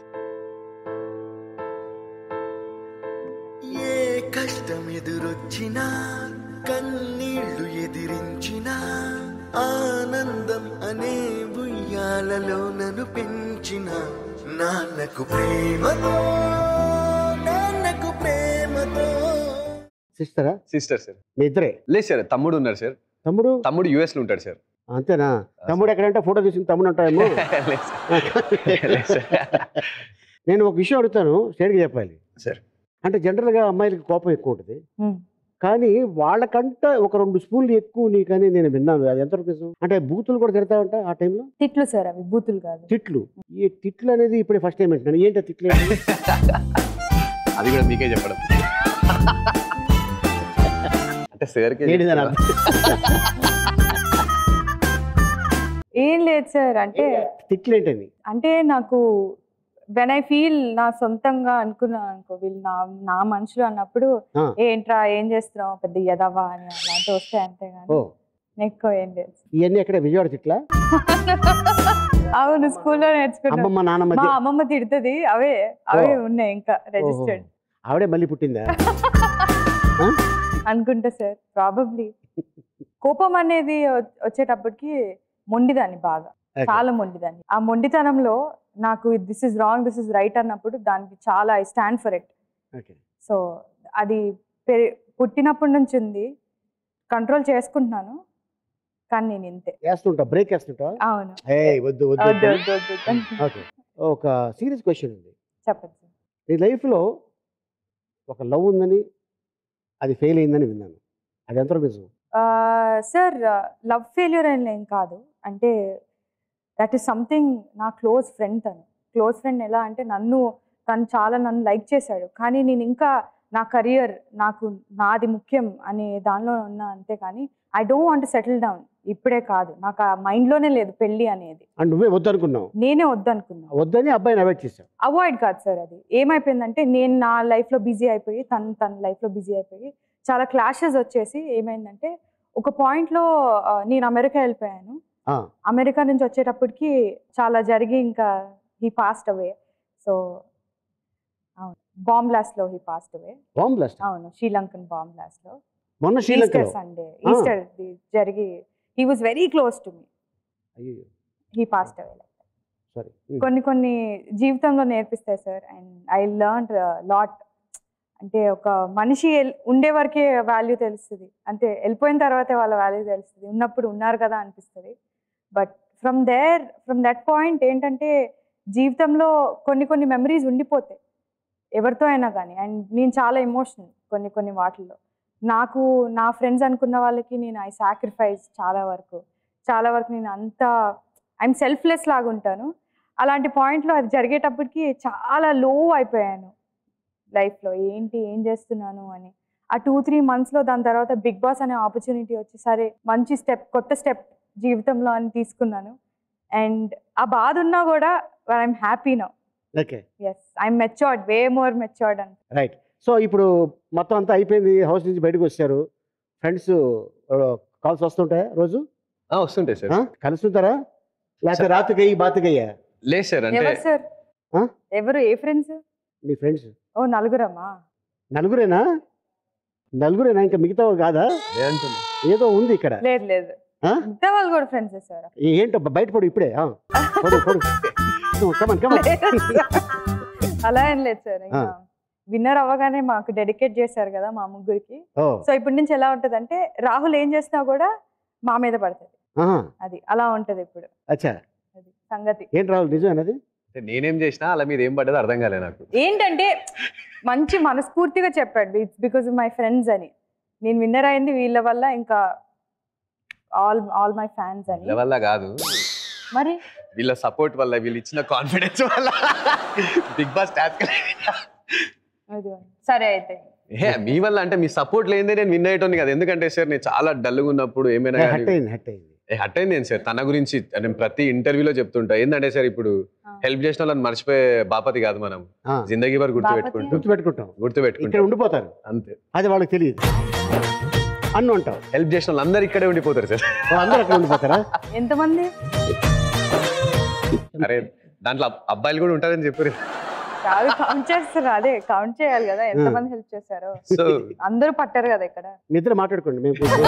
ఏ కష్టం ఎదురొచ్చినా కన్నీళ్లు ఎదిరించినా ఆనందం అనే ఉయ్యాలలో నన్ను పెంచిన నాన్నకు ప్రేమతో నాన్నకు ప్రేమతో సిస్టరా సిస్టర్ సార్ మీ ఇద్దరే లేదు సార్ తమ్ముడు ఉన్నారు సార్ తమ్ముడు తమ్ముడు యుఎస్ లో ఉంటాడు సార్ అంతేనా తమ్ముడు ఎక్కడంటే ఫోటో తీసుకుని తమ్ముడు అంటారేమో లేదు సార్. లేదు సార్. నేను ఒక విషయం అడుగుతాను స్ట్రేట్గా చెప్పాలి సార్ అంటే జనరల్గా అమ్మాయిలకి కోపం ఎక్కువ ఉంటుంది Hmm. కానీ వాళ్ళకంట ఒక రెండు స్పూన్లు ఎక్కువ నీకని నేను విన్నాను అది ఎంతవరకు నిజం? అంటే బూతులు కూడా తిడతావంట ఆ టైంలో తిట్లు సార్ అవి బూతులు కాదు తిట్లు ఈ తిట్లు అనేది ఇప్పుడే ఫస్ట్ టైం వింటున్నాను ఏంటి ఆ తిట్లు ఏంటి? అది కూడా మీకే చెప్పడం అంటే సార్కి ఏంటి దాని అర్థం? ఏం లేదు సార్ అంటే తిట్లు ఏంటని అంటే నాకు వెన్ ఐ ఫీల్ నా సొంతంగా అనుకున్నా అనుకో వీళ్ళు నా నా మనుషులు అన్నప్పుడు ఆ. ఏంట్రా ఏం చేస్తున్నావు పెద్ద యదవా అని అలాంటి వస్తాయి అంతే ఓ కానీ ఎక్కువ ఏం లేదు ఇవన్నీ ఎక్కడ విజయవాడ తిట్లా అవును స్కూల్లో నేర్చుకున్నాను అమ్మమ్మ నాన్నమ్మ మా తి- అమ్మమ్మ తిడుతుంది అవే అవే ఓ. ఉన్నాయి ఇంకా ఓహో. రిజిస్టర్డ్ ఆవిడే మళ్ళీ పుట్టిందా అనుకుంటా సార్ ప్రాబబ్లీ కోపం అనేది వ- వచ్చేటప్పటికి మొండిదాన్ని బాగా Okay. చాలా మొండిదాన్ని ఆ మొండితనంలో నాకు this is wrong this is right అన్నప్పుడు దానికి చాలా I stand for it okay so అది పెరి- పుట్టినప్పటి నుంచి ఉంది కంట్రోల్ చేసుకుంటున్నాను కానీ నేను ఇంతే వేస్తుంటా బ్రేక్ వేస్తుంటా అవును ఏ వద్దు వద్దు వద్దు, వద్దు వద్దు, వద్దు, వద్దు. ఓకే ఒక సీరియస్ క్వశ్చన్ ఉంది చెప్పండి సార్ నీ లైఫ్లో ఒక లవ్ ఉందని అది ఫెయిల్ అయిందని విన్నాను అది ఎంతవరకు నిజం సార్ లవ్ ఫెయిల్యూర్ అని ఏం కాదు అంటే దట్ ఈస్ సంథింగ్ నా క్లోజ్ ఫ్రెండ్ తను క్లోజ్ ఫ్రెండ్ ఎలా అంటే నన్ను తను చాలా నన్ను లైక్ చేశాడు కానీ నేను ఇంకా నా కెరియర్ నాకు నాది ముఖ్యం అనే దానిలో ఉన్నా అంతే కానీ I don't want settle down ఇప్పుడే కాదు నాకు ఆ మైండ్లోనే లేదు పెళ్ళి అనేది అండ్ నువ్వే వద్దు అనుకున్నావు నేనే వద్దనుకున్నాను వద్దని అబ్బాయిని అవాయిడ్ చేసావు అవాయిడ్ కాదు సార్ అది ఏమైపోయిందంటే నేను నా లైఫ్లో బిజీ అయిపోయి తను తన లైఫ్లో బిజీ అయిపోయి చాలా క్లాషెస్ వచ్చేసి ఏమైందంటే ఒక పాయింట్లో నేను అమెరికా వెళ్ళిపోయాను ఆ, అమెరికా నుంచి వచ్చేటప్పటికి చాలా జరిగి ఇంకా హీ పాస్ట్ అవే సో అవును బాంబ్ బ్లాస్ట్లో he passed away bomb blast అవును శ్రీలంకన్ బాంబ్ బ్లాస్ట్లో మొన్న ఈస్టర్ శ్రీలంకలో సండే Ah. ఈస్టర్ జరిగి he was very close to me అయ్యో హీ పాస్ట్ అవే సారీ కొన్ని కొన్ని జీవితంలో నేర్పిస్తాయి sir and I learn lot అంటే ఒక మనిషి ఎల్- ఉండే వరకే వాల్యూ తెలుస్తుంది అంటే వెళ్ళిపోయిన తర్వాతే వాళ్ళ వాల్యూ తెలుస్తుంది ఉన్నప్పుడు ఉన్నారు కదా అనిపిస్తుంది but from there from that point ఏంటంటే జీవితంలో కొన్ని కొన్ని మెమరీస్ ఉండిపోతాయి ఎవరితో అయినా కానీ అండ్ నేను చాలా ఎమోషనల్ కొన్ని కొన్ని వాటిల్లో నాకు నా ఫ్రెండ్స్ అనుకున్న వాళ్ళకి నేను ఐ సాక్రిఫైస్ చాలా వరకు చాలా వరకు నేను అంత ఐఎమ్ సెల్ఫ్లెస్ లాగా ఉంటాను అలాంటి పాయింట్లో అది జరిగేటప్పటికి చాలా లో అయిపోయాను లైఫ్లో ఏంటి ఏం చేస్తున్నాను అని ఆ టూ త్రీ మంత్స్లో దాని తర్వాత బిగ్ బాస్ అనే ఆపర్చునిటీ వచ్చి సరే మంచి స్టెప్ కొత్త స్టెప్ జీవితంలో అని తీసుకున్నాను అండ్ ఆ బాధ ఉన్నా కూడా I'm happy now okay yes I'm matured way more matured అని రైట్ సో ఇప్పుడు మొత్తం అంతా అయిపోయింది హౌస్ నుంచి బయటకు వచ్చారు ఫ్రెండ్స్ కాల్స్ వస్తుంటాయా రోజు ఆ, వస్తుంటాయి సార్ ఆ? కలుస్తుంటారా లేకపోతే రాత్రికయ్యి బాతికయ్యా లేదు సార్ అంటే ఎవరు సార్ ఆ? ఎవరు ఏ ఫ్రెండ్స్ మీ ఫ్రెండ్స్ ఓ నలుగురమ్మా నలుగురేనా నలుగురేనా ఇంకా మిగతా వాళ్ళు కాదా నేను అంటున్నా. ఏదో ఉంది ఇక్కడ లేదు లేదు ఆ? మిగతా వాళ్ళు కూడా ఫ్రెండ్స్ సార్ ఏ- ఏంటో బయట పడు ఇప్పుడే ఆ. పడు పడు కమన్ కమన్ అలా ఏం లేదు సార్ ఇంకా ఆ. విన్నర్ అవ్వగానే మాకు డెడికేట్ చేశారు కదా మా ముగ్గురికి ఓ సో ఇప్పటి నుంచి ఎలా ఉంటది అంటే రాహుల్ ఏం చేసినా కూడా మా మీద పడుతుంది ఆహా. అది అలా ఉంటది ఇప్పుడు అచ్చా అది సంగతి ఏంటి రాహుల్ నిజం అన్నది అంటే నేనేం చేసినా అలా మీద ఏం పడ్డదో అర్థం కాలే నాకు ఏంటంటే మంచి మనస్ఫూర్తిగా చెప్పాడు ఇట్స్ బికాస్ మై ఫ్రెండ్స్ అని నేను విన్నర్ అయింది వీళ్ళ వల్ల ఇంకా ఆల్ ఆల్ మై ఫ్యాన్స్ అని వీళ్ళ వల్ల కాదు మరి వీళ్ళ సపోర్ట్ వల్ల వీళ్ళు ఇచ్చిన కాన్ఫిడెన్స్ వల్ల బిగ్ బాస్ టాస్క్ అది సరే అయితే మీ వల్ల అంటే మీ సపోర్ట్ లేదే నేను విన్ అయ్యేటోని కదా ఎందుకంటే సార్ నేను చాలా డల్గా ఉన్నప్పుడు ఏమైనా హట్ కానీ అయింది హట్ అయింది హట్ అయింది ఏంటి సార్ తన గురించి నేను ప్రతి ఇంటర్వ్యూలో చెప్తుంటా ఏంటంటే సార్ ఇప్పుడు ఆ. హెల్ప్ చేసిన వాళ్ళని మర్చిపోయే బాపతి కాదు మనం ఆ, జిందగీ వరకు గుర్తు బాపతి? పెట్టుకుంటాం గుర్తుపెట్టుకుంటాం గుర్తు ఇక్కడ పెట్టుకుంటాం ఉండిపోతారు అంతే అది వాళ్ళకి తెలియదు అన్ను అంటావు హెల్ప్ చేసిన వాళ్ళు అందరు ఇక్కడే ఉండిపోతారు సార్ ఓ, అందరూ అక్కడ ఉండిపోతారా ఎంతమంది అరే దాంట్లో అబ్- అబ్బాయిలు కూడా ఉంటారని చెప్పారు కాదు కౌంట్ చేస్తారు అదే కౌంట్ చేయాలి కదా ఎంతమంది హెల్ప్ చేశారో సో అందరూ పట్టారు కదా ఇక్కడ నిద్ర మాట్లాడుకోండి మేము కూర్చొని.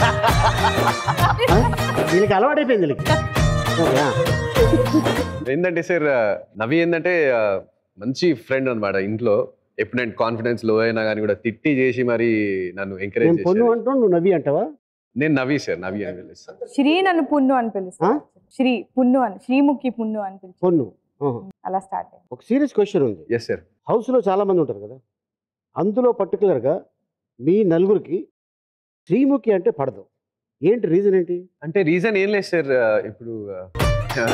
ఆ? వీళ్ళకి అలవాటైపోయింది వీళ్ళకి ఓకే, ఆ. ఏంటంటే సార్ నవి ఏంటంటే ఆ, మంచి ఫ్రెండ్ అన్నమాట ఇంట్లో ఎప్పుడు నేను కాన్ఫిడెన్స్ లో అయినా కానీ కూడా తిట్టి చేసి మరి నన్ను ఎంకరేజ్ నేను పొన్ను చేసి అంటావు నువ్వు నవ్వి అంటావా నేను నవి సార్ నవి అని పిలుస్తాను శ్రీ నన్ను పున్ను అని పిలుస్తాను ఆ? శ్రీ పున్ను అని శ్రీముఖి పున్ను అని పిలుస్తాను పొన్ను ఆహా. అలా స్టార్ట్ అయింది ఒక సీరియస్ క్వశ్చన్ ఉంది ఎస్ సార్ హౌస్లో చాలా మంది ఉంటారు కదా అందులో పర్టికులర్గా మీ నలుగురికి శ్రీముఖి అంటే పడదు ఏంటి రీజన్ ఏంటి అంటే రీజన్ ఏం లేదు సార్ ఇప్పుడు ఆ,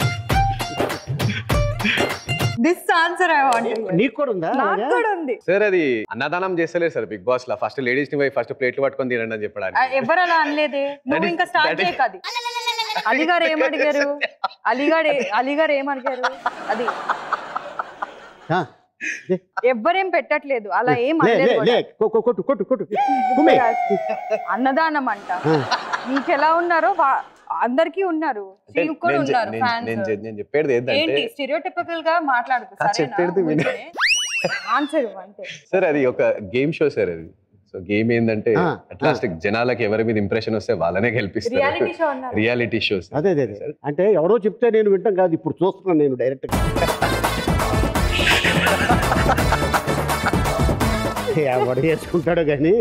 దిస్ ఆన్సర్ ఐ వాంట్ నీకు కూడా ఉందా నాకు అలాగా? కూడా ఉంది సార్ అది అన్నదానం చేస్తలేదు సార్ బిగ్ బాస్ లా ఫస్ట్ లేడీస్ ని పోయి ఫస్ట్ ప్లేట్లు పట్టుకొని తినండి అని ఆ, చెప్పడానికి ఎవరు అలా అనలేదే నువ్వు is- ఇంకా స్టార్ట్ that is- చేయక అది అలీగారు ఏమడిగారు అలీగారు ఏ- అలీగారు ఏమడిగారు అది ఆ, లే, ఎవ్వరేం పెట్టట్లేదు అలా ఏం లే, అనలేదు లే, కూడా. లే, కొ- కొ- కొట్టు కొట్టు కొట్టు కుమ్మే. అన్నదానం అంట ఆ, మీకు ఎలా ఉన్నారో వా- అందరికీ ఉన్నారు అంటే శ్రీకు కూడా నేను చె- ఉన్నారు నేను- ఫ్యాన్స్ నేను చె- నేను చెప్పేది ఏంటంటే ఏంటి స్టీరియోటిపికల్ గా మాట్లాడుతూ ఆ, చెప్పేది విను. ఆన్సర్ అంతే సార్ అది ఒక గేమ్ షో సార్ అది సో గేమ్ ఏంటంటే ఆ, అట్లాస్ట్ జనాలకి ఎవరి మీద ఇంప్రెషన్ వస్తే వాళ్ళనే గెలిపిస్తారు రియాలిటీ షో అన్నారు రియాలిటీ షోస్ అదే అదే అదే అంటే ఎవరో చెప్తే నేను వింటాం కాదు ఇప్పుడు చూస్తున్నాను నేను డైరెక్ట్గా ఎవడు చేసుకుంటాడో కానీ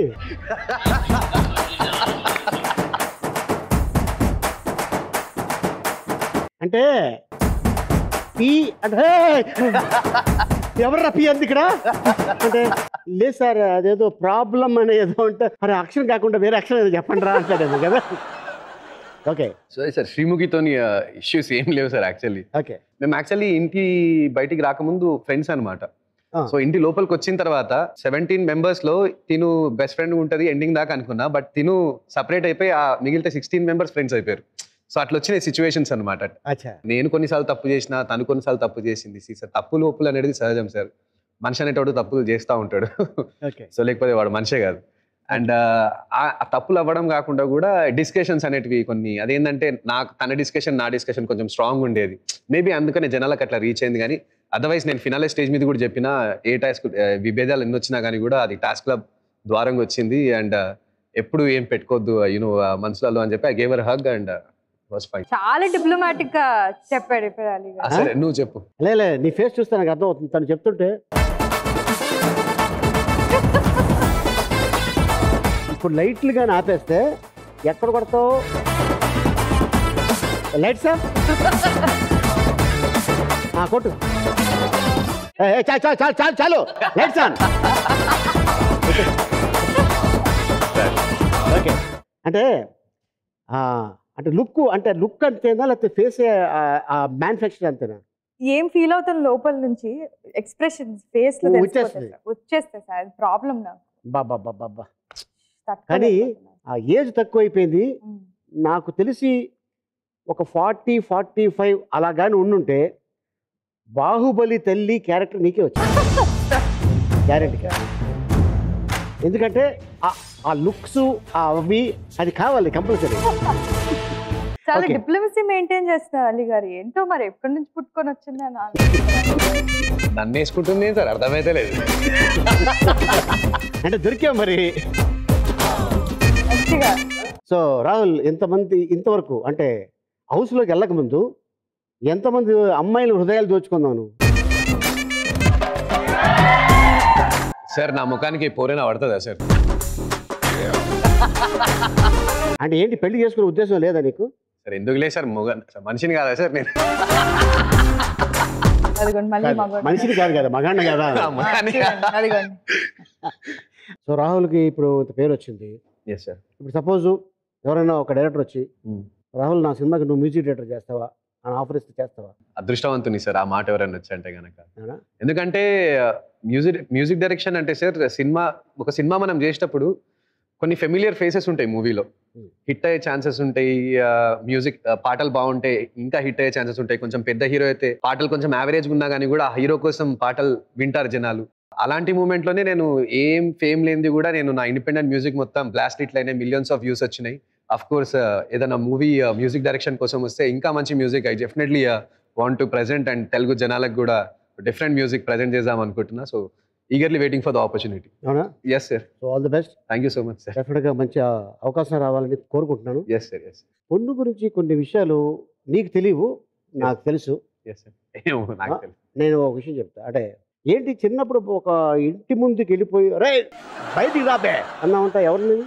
అంటే పీ అంటే ఎవర్రా పీ అంది ఇక్కడ అంటే లేదు సార్ అదేదో ప్రాబ్లం అని ఏదో అంటే అరే అక్షరం కాకుండా వేరే అక్షరం ఏదో చెప్పండి రా అంటాడేమో కదా ఓకే సో సార్ శ్రీముఖితోని ఇష్యూస్ ఏం లేవు సార్ యాక్చువల్లీ ఓకే మేము యాక్చువల్లీ ఇంటి బయటికి రాకముందు ఫ్రెండ్స్ అన్నమాట ఆ. సో ఇంటి లోపలికి వచ్చిన తర్వాత సెవెంటీన్ మెంబర్స్ లో తిను బెస్ట్ ఫ్రెండ్ ఉంటది ఎండింగ్ దాకా అనుకున్నా బట్ తిను సపరేట్ అయిపోయి ఆ మిగిలితే సిక్స్టీన్ మెంబర్స్ ఫ్రెండ్స్ అయిపోయారు సో అట్లా వచ్చిన సిచ్యువేషన్స్ అనమాట అచ్చా నేను కొన్నిసార్లు తప్పు చేసిన తను కొన్నిసార్లు తప్పు చేసింది See, సార్ తప్పులు ఒప్పులు అనేది సహజం సార్ మనిషి అనేటోడు తప్పులు చేస్తూ ఉంటాడు ఓకే సో లేకపోతే వాడు మనిషే కాదు అండ్ ఆ తప్పులు అవ్వడం కాకుండా కూడా డిస్కషన్స్ అనేటివి కొన్ని అదేంటంటే నాకు తన డిస్కషన్ నా డిస్కషన్ కొంచెం స్ట్రాంగ్ ఉండేది మేబీ అందుకనే జనాలకు అట్లా రీచ్ అయింది కానీ అదర్వైజ్ నేను ఫినాలే స్టేజ్ మీద కూడా చెప్పిన ఏ టాస్క్ విభేదాలు ఎన్ని వచ్చినా కానీ కూడా అది టాస్క్ క్లబ్ ద్వారంగా వచ్చింది అండ్ ఎప్పుడు ఏం పెట్టుకోవద్దు యూనో మనసులలో అని చెప్పి I gave her hug and was fine చాలా డిప్లొమాటిక్ గా చెప్పాడు ఇప్పుడు అలీ గారు. సరే నువ్వు చెప్పు లే లే నీ ఫేస్ చూస్తే నాకు అర్థం అవుతుంది తను చెప్తుంటే ఇప్పుడు లైట్లు కానీ ఆపేస్తే ఎక్కడ కొడతావు లైట్ సార్ కొట్టు ఏ, ఏ, చాలు చాలు చాలు చాలు చాలు లైట్స్ ఆన్ ఓకే అంటే ఆ, అంటే లుక్ అంటే లుక్ అంతేనా లేకపోతే ఫేస్ మ్యానుఫ్యాక్చర్ అంతేనా ఏం ఫీల్ అవుతాను లోపల నుంచి ఎక్స్ప్రెషన్ ఫేస్ లో ఓ, తెలిసిపోతాయి వచ్చేస్తుంది. సార్. వచ్చేస్తాయి సార్ అది ప్రాబ్లం నాకు బాబా బాబా బాబా కానీ తట్టుకోలేకపోతున్నా. ఆ ఏజ్ తక్కువైపోయింది ఉమ్. నాకు తెలిసి ఒక ఫార్టీ ఫార్టీ ఫైవ్ అలా కానీ ఉండుంటే బాహుబలి తల్లి క్యారెక్టర్ నీకే వచ్చింది గ్యారెంటీగా ఎందుకంటే ఆ- ఆ లుక్స్ ఆ అవి అది కావాలి కంపల్సరీ చాలా Okay. డిప్లొమసీ మెయింటైన్ చేస్తున్నారు అలీ గారు ఏంటో మరి ఎక్కడి నుంచి పుట్టుకొని వచ్చిందా నాకు నన్ను వేసుకుంటుంది ఏం సార్ అర్థమైతే లేదు అంటే దొరికాం మరి మంచిగా సో రాహుల్ ఇంతమంది ఇంతవరకు అంటే హౌస్లోకి వెళ్ళక ముందు ఎంతమంది అమ్మాయిల హృదయాలు దోచుకున్నావు నువ్వు సార్ నా ముఖానికి పోరేనా పడుతుందా సార్ అంటే ఏంటి పెళ్లి చేసుకునే ఉద్దేశం లేదా నీకు సార్ ఎందుకు లేదు సార్ ముగ మనిషిని కాదా సార్ నేను అదిగోండి మళ్ళీ కాదు, మగవాడు. మనిషిని కాదు కదా మగాడిని కదా ముఖానికి చూడండి, అదిగోండి సో రాహుల్కి ఇప్పుడు ఇంత పేరు వచ్చింది ఎస్ సార్ ఇప్పుడు సపోజ్ ఎవరైనా ఒక డైరెక్టర్ వచ్చి రాహుల్ నా సినిమాకి నువ్వు మ్యూజిక్ డైరెక్టర్ చేస్తావా అని ఆఫర్ ఇస్తే చేస్తావా అదృష్టవంతుని సార్ ఆ మాట ఎవరైనా వచ్చంటే గనక అవునా? ఎందుకంటే మ్యూజిక్ మ్యూజిక్ డైరెక్షన్ అంటే సార్ సినిమా ఒక సినిమా మనం చేసేటప్పుడు కొన్ని ఫెమిలియర్ ఫేసెస్ ఉంటాయి మూవీలో Hmm. హిట్ అయ్యే ఛాన్సెస్ ఉంటాయి మ్యూజిక్ పాటలు బాగుంటాయి ఇంకా హిట్ అయ్యే ఛాన్సెస్ ఉంటాయి కొంచెం పెద్ద హీరో అయితే పాటలు కొంచెం యావరేజ్ ఉన్నా కానీ కూడా ఆ హీరో కోసం పాటలు వింటారు జనాలు అలాంటి మూమెంట్ లోనే నేను ఏం ఫేమ్ లేనిది కూడా నేను నా ఇండిపెండెంట్ మ్యూజిక్ మొత్తం బ్లాస్ట్ హిట్ అయినాయి మిలియన్స్ ఆఫ్ వ్యూస్ వచ్చినాయి అఫ్ కోర్స్ ఏదైనా మూవీ మ్యూజిక్ డైరెక్షన్ కోసం వస్తే ఇంకా మంచి music I definitely want to present and Telugu జనాలకు కూడా డిఫరెంట్ మ్యూజిక్ ప్రజెంట్ చేద్దాం అనుకుంటున్నా so eagerly waiting for the opportunity అవునా yes sir so all the best thank you so much sir డెఫినెట్గా మంచి ఆ, అవకాశం రావాలని కోరుకుంటున్నాను ఎస్ సార్ ఎస్ పొన్ను గురించి కొన్ని విషయాలు నీకు తెలియవు నాకు తెలుసు ఎస్ సార్ నాకు తెలుసు నేను ఒక విషయం చెప్తా అంటే ఏంటి చిన్నప్పుడు ఒక ఇంటి ముందుకు వెళ్ళిపోయి రే బయటికి రాబే అన్నా ఉంటా ఎవరు నువ్వు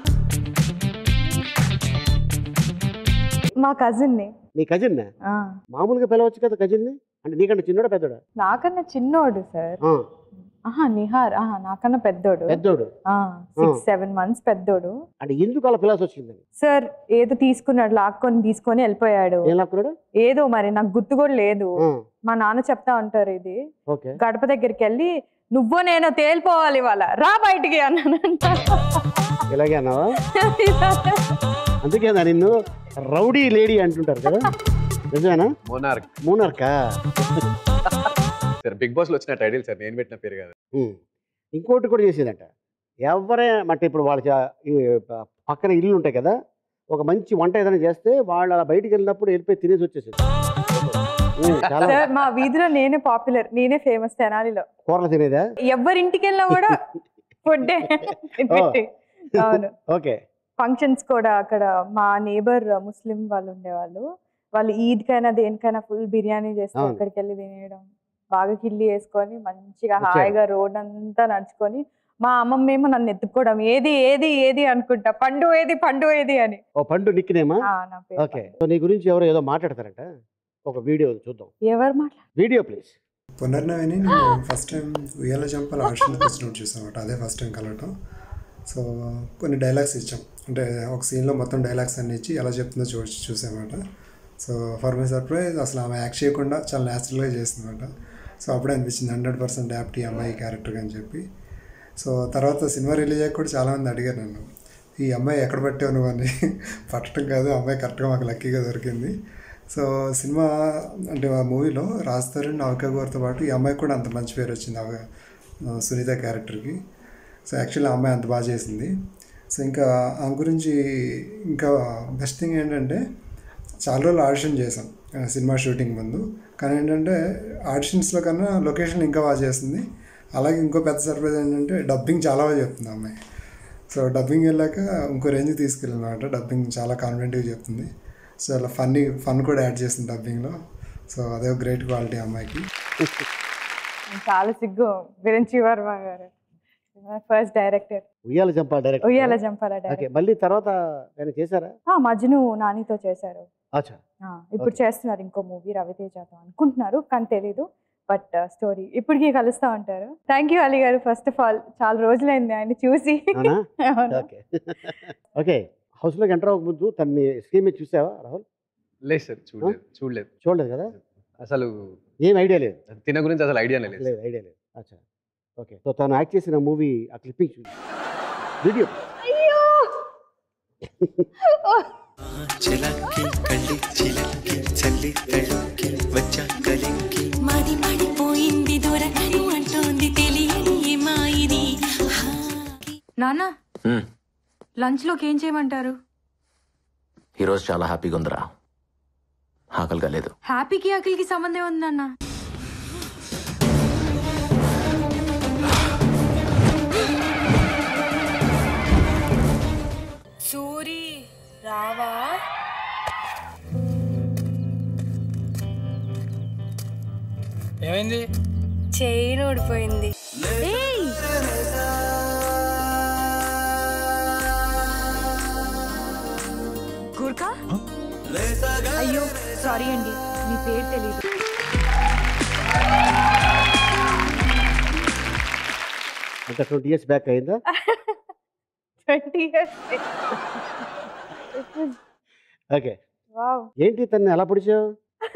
మా కజిన్ ని నీ కజిన్ ఆ, మామూలుగా పిలవచ్చు కదా కజిన్ని అంటే నీకంటే చిన్నోడా పెద్దోడా నాకన్నా చిన్నోడు సార్ ఆ, ఆహా నిహార్ ఆహా నాకన్నా పెద్దోడు పెద్దోడు సిక్స్ సెవెన్ మంత్స్ పెద్దోడు అంటే ఎందుకు అలా పిలాల్సి వచ్చిందని సార్ ఏదో తీసుకున్నాడు లాక్కొని తీసుకొని వెళ్ళిపోయాడు ఏం లాక్కున్నాడు ఏదో మరి నాకు గుర్తు కూడా లేదు ఆ, మా నాన్న చెప్తా ఉంటారు ఇది ఓకే గడప దగ్గరికి వెళ్ళి నువ్వో నేను తేలిపోవాలి వాళ్ళ రా బయటికి అన్నానంట ఇలాగే అన్నావా అందుకే నా నిన్ను రౌడీ లేడీ అంటుంటారు కదా నిజమేనా మోనార్క్ మూనర్కా సార్ బిగ్ బాస్ లో వచ్చిన టైటిల్ సార్ నేను పెట్టిన పేరు కాదు ఉమ్. ఇంకోటి కూడా చేసేదంట ఎవరే అంటే ఇప్పుడు వాళ్ళ చా- ఈ ప- పక్కన ఇల్లు ఉంటాయి కదా ఒక మంచి వంట ఏదైనా చేస్తే వాళ్ళు అలా బయటికి వెళ్ళినప్పుడు వెళ్ళిపోయి తినేసి వచ్చేసేది ఉమ్, చాలా సార్ మా వీధిలో నేనే పాపులర్ నేనే ఫేమస్ తెనాలిలో కూరలు తినేదా ఎవరింటికి వెళ్ళినా కూడా ఫుడ్డే అవును ఓకే ఫంక్షన్స్ కూడా అక్కడ మా నేబర్ ముస్లిం వాళ్ళు ఉండేవాళ్ళు వాళ్ళు ఈద్కైనా దేనికైనా ఫుల్ బిర్యానీ చేస్తే అవును. అక్కడికి వెళ్ళి తినేయడం బాగా కిల్లి వేసుకొని మంచిగా వచ్చారు. హాయిగా రోడ్ అంతా నడుచుకొని మా అమ్మమ్మ ఏమో నన్ను ఎత్తుకోవడం ఏది ఏది ఏది అనుకుంటా పండు ఏది పండు ఏది అని ఓ పండు నిక్కినేమా ఆ, నా పేరు ఓకే పండు. సో నీ గురించి ఎవరో ఏదో మాట్లాడతారంట ఒక వీడియో చూద్దాం ఎవరు మాట్లా వీడియో ప్లీజ్ పునర్నవిని నేను ఫస్ట్ టైం ఉయ్యాల జంపల ఆడిషన్కి వచ్చినప్పుడు చూసాను అనమాట అదే ఫస్ట్ టైం కలవటం సో కొన్ని డైలాగ్స్ ఇచ్చాం అంటే ఒక సీన్లో మొత్తం డైలాగ్స్ అన్ని ఇచ్చి ఎలా చెప్తుందో చూ చూసామన్నమాట సో ఫర్ మై సర్ప్రైజ్ అసలు ఆమె యాక్ట్ చేయకుండా చాలా న్యాచురల్గా చేసిందన్నమాట సో అప్పుడే అనిపించింది హండ్రెడ్ పర్సెంట్ యాప్టీ అమ్మాయి క్యారెక్టర్ అని చెప్పి సో తర్వాత సినిమా రిలీజ్ అయ్యాక కూడా చాలామంది అడిగారు నన్ను ఈ అమ్మాయి ఎక్కడ పట్టావు నువ్వు అని పట్టడం కాదు ఆ అమ్మాయి కరెక్ట్గా మాకు లక్కీగా దొరికింది సో సినిమా అంటే ఆ మూవీలో రాస్తారు నవక గోర్తో పాటు ఈ అమ్మాయికి కూడా అంత మంచి పేరు వచ్చింది ఆ ఆ సునీత క్యారెక్టర్కి సో యాక్చువల్లీ ఆ అమ్మాయి అంత బాగా చేసింది సో ఇంకా ఆమె గురించి ఇంకా బెస్ట్ థింగ్ ఏంటంటే చాలా రోజులు ఆడిషన్ చేసాం ఆ, సినిమా షూటింగ్ ముందు కానీ ఏంటంటే ఆడిషన్స్లో కన్నా లొకేషన్ ఇంకా బాగా చేస్తుంది అలాగే ఇంకో పెద్ద సర్ప్రైజ్ ఏంటంటే డబ్బింగ్ చాలా బాగా చెప్తుంది ఆ అమ్మాయి సో డబ్బింగ్ వెళ్ళాక ఇంకో రేంజ్ తీసుకెళ్ళినమాట డబ్బింగ్ చాలా కాన్ఫిడెంట్గా చెప్తుంది సో అలా ఫన్నీ ఫన్ కూడా యాడ్ చేస్తుంది డబ్బింగ్లో సో అదే గ్రేట్ క్వాలిటీ అమ్మాయికి చాలా సిగ్గు విరంచి వర్మ గారు ఫస్ట్ డైరెక్టర్ ఉయ్యాల జంప డైరెక్ట్ ఉయ్యాల జంపాల ఓకే డైరెక్టర్ మళ్ళీ తర్వాత ఆయన చేశారా మజ్ను నానితో చేశారు అచ్చా ఆ, ఇప్పుడు Okay. చేస్తున్నారు ఇంకో మూవీ రవితేజతో అనుకుంటున్నారు కానీ తెలీదు బట్ స్టోరీ ఇప్పటికీ కలుస్తా ఉంటారు థ్యాంక్ యూ అలీ గారు ఫస్ట్ ఆఫ్ ఆల్ చాలా రోజులైంది ఆయన చూసి అవునా అవును. ఓకే ఓకే హౌస్లోకి ఎంటర్ అవ్వక ముందు తన్ని స్క్రీన్ మీద చూసావా రాహుల్ లేదు సార్ చూడలేదు చూడలేదు చూడలేదు కదా అసలు ఏం ఐడియా లేదు తిన గురించి అసలు ఐడియానే లేదు లేదు ఐడియా లేదు అచ్చా ఓకే సో తను యాక్ట్ చేసిన మూవీ ఆ క్లిప్పింగ్ చూసి వీడియో చిలక్కి కళ్ళి చిలక్కి చల్లి తళ్ళుకి వచ్చా కలింకి మాది మాడిపోయింది దూరకను అంటోంది తెలియని ఏమా ఇది నాన్న లంచ్ లోకి ఏం చేయమంటారు ఈరోజు చాలా హ్యాపీగా ఉందిరా ఆకలిగా లేదు హ్యాపీకి ఆకలికి సంబంధం ఉంది నాన్న సూరి రావా ఏమైంది చైన్ ఊడిపోయింది గూర్ఖా అయ్యో సారీ అండి మీ పేరు తెలియదు అంటే ట్వంటీ ఇయర్స్ బ్యాక్ అయిందా ట్వంటీ ఇయర్స్ ఓకే వావ్ ఏంటి తన్ని ఎలా పొడిచావు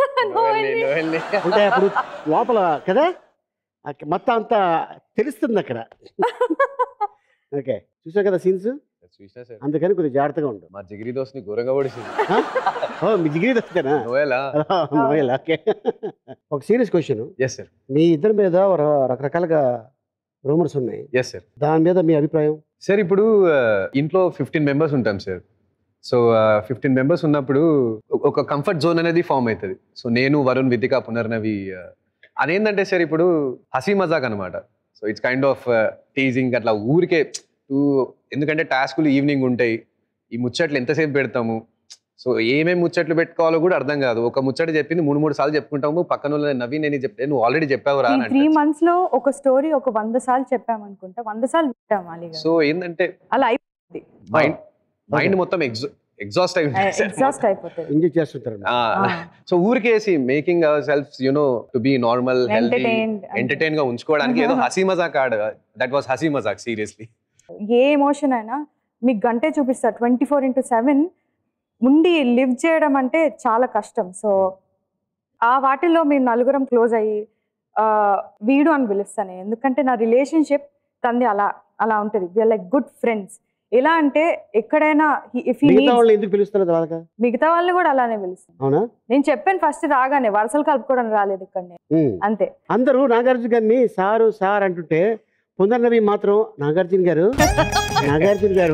అంటే అప్పుడు లోపల కదా అక్క- మొత్తం అంతా తెలుస్తుంది అక్కడ ఓకే చూసావు కదా సీన్స్ చూసినా సార్ అందుకని కొద్దిగా జాగ్రత్తగా ఉండు మా జిగిరి దోస్ని ఘోరంగా ఓడిసింది ఓ మీ డిగ్రీ వస్తేనా నోయలా నోయల్ ఓకే ఒక సీరియస్ క్వశ్చన్ ఎస్ సార్ మీ ఇద్దరి మీద ర- రకరకాలుగా రూమర్స్ ఉన్నాయి ఎస్ సార్ దాని మీద మీ అభిప్రాయం సార్ ఇప్పుడు ఆ, ఇంట్లో ఫిఫ్టీన్ మెంబర్స్ ఉంటాం సార్ సో ఫిఫ్టీన్ మెంబర్స్ ఉన్నప్పుడు ఒక- ఒక కంఫర్ట్ జోన్ అనేది ఫామ్ అవుతుంది సో నేను వరుణ్ విద్యక పునర్నవి ఆ, అదేంటంటే సార్ ఇప్పుడు హసీ మజాక్ అనమాట so it's kind of teasing అట్లా ఊరికే టూ ఎందుకంటే టాస్కులు ఈవినింగ్ ఉంటాయి ఈ ముచ్చట్లు ఎంతసేపు పెడతాము సో ఏమేమి ముచ్చట్లు పెట్టుకోవాలో కూడా అర్థం కాదు ఒక ముచ్చట చెప్పింది మూడు మూడు సార్లు చెప్పుకుంటాము పక్కన వాళ్ళని నవ్వి నేను చెప్తే నువ్వు ఆల్రెడీ చెప్పావురా ఈ అని త్రీ అంటారు. మంత్స్ లో ఒక స్టోరీ ఒక వంద సార్లు చెప్పామనుకుంటా వంద సార్లు వింటాం అలీ గారు సో ఏంటంటే అలా అయిపోతుంది మైండ్ మైండ్ మొత్తం ఎగ్జాస్ట్ అయి ఉంటుంది సార్. ఎగ్జాస్ట్ అయిపోతుంది ఎంజాయ్ చేస్తుంటారు సో ఊరికేసి making our self you know to be normal healthy Entertained. Entertain గా ఉంచుకోవడానికి ఏదో హసీ మజాక్ ఆడ దట్ వాస్ హసీ మజాక్ సీరియస్లీ ఏ ఎమోషన్ అయినా మీకు గంటే చూపిస్తారు ట్వంటీ ఫోర్ ఇంటూ సెవెన్ ఉండి లివ్ చేయడం అంటే చాలా కష్టం సో ఆ వాటిల్లో మేము నలుగురం క్లోజ్ అయ్యి ఆ, వీడు అని పిలుస్తాను నేను. ఎందుకంటే నా రిలేషన్షిప్ తంది అలా అలా ఉంటుంది విఆర్ లైక్ గుడ్ ఫ్రెండ్స్ ఎలా అంటే ఎక్కడైనా ఇఫ్ మిగతా వాళ్ళని ఎందుకు పిలుస్తున్నారు అలాగా మిగతా వాళ్ళని కూడా అలానే పిలుస్తాను అవునా నేను చెప్పాను ఫస్ట్ రాగానే వరుసలు కలుపుకోవడానికి రాలేదు ఇక్కడ నేను ఉమ్. అంతే అందరూ నాగార్జున గారిని సారు సార్ అంటుంటే పునర్నవి మాత్రం నాగార్జున గారు నాగార్జున గారు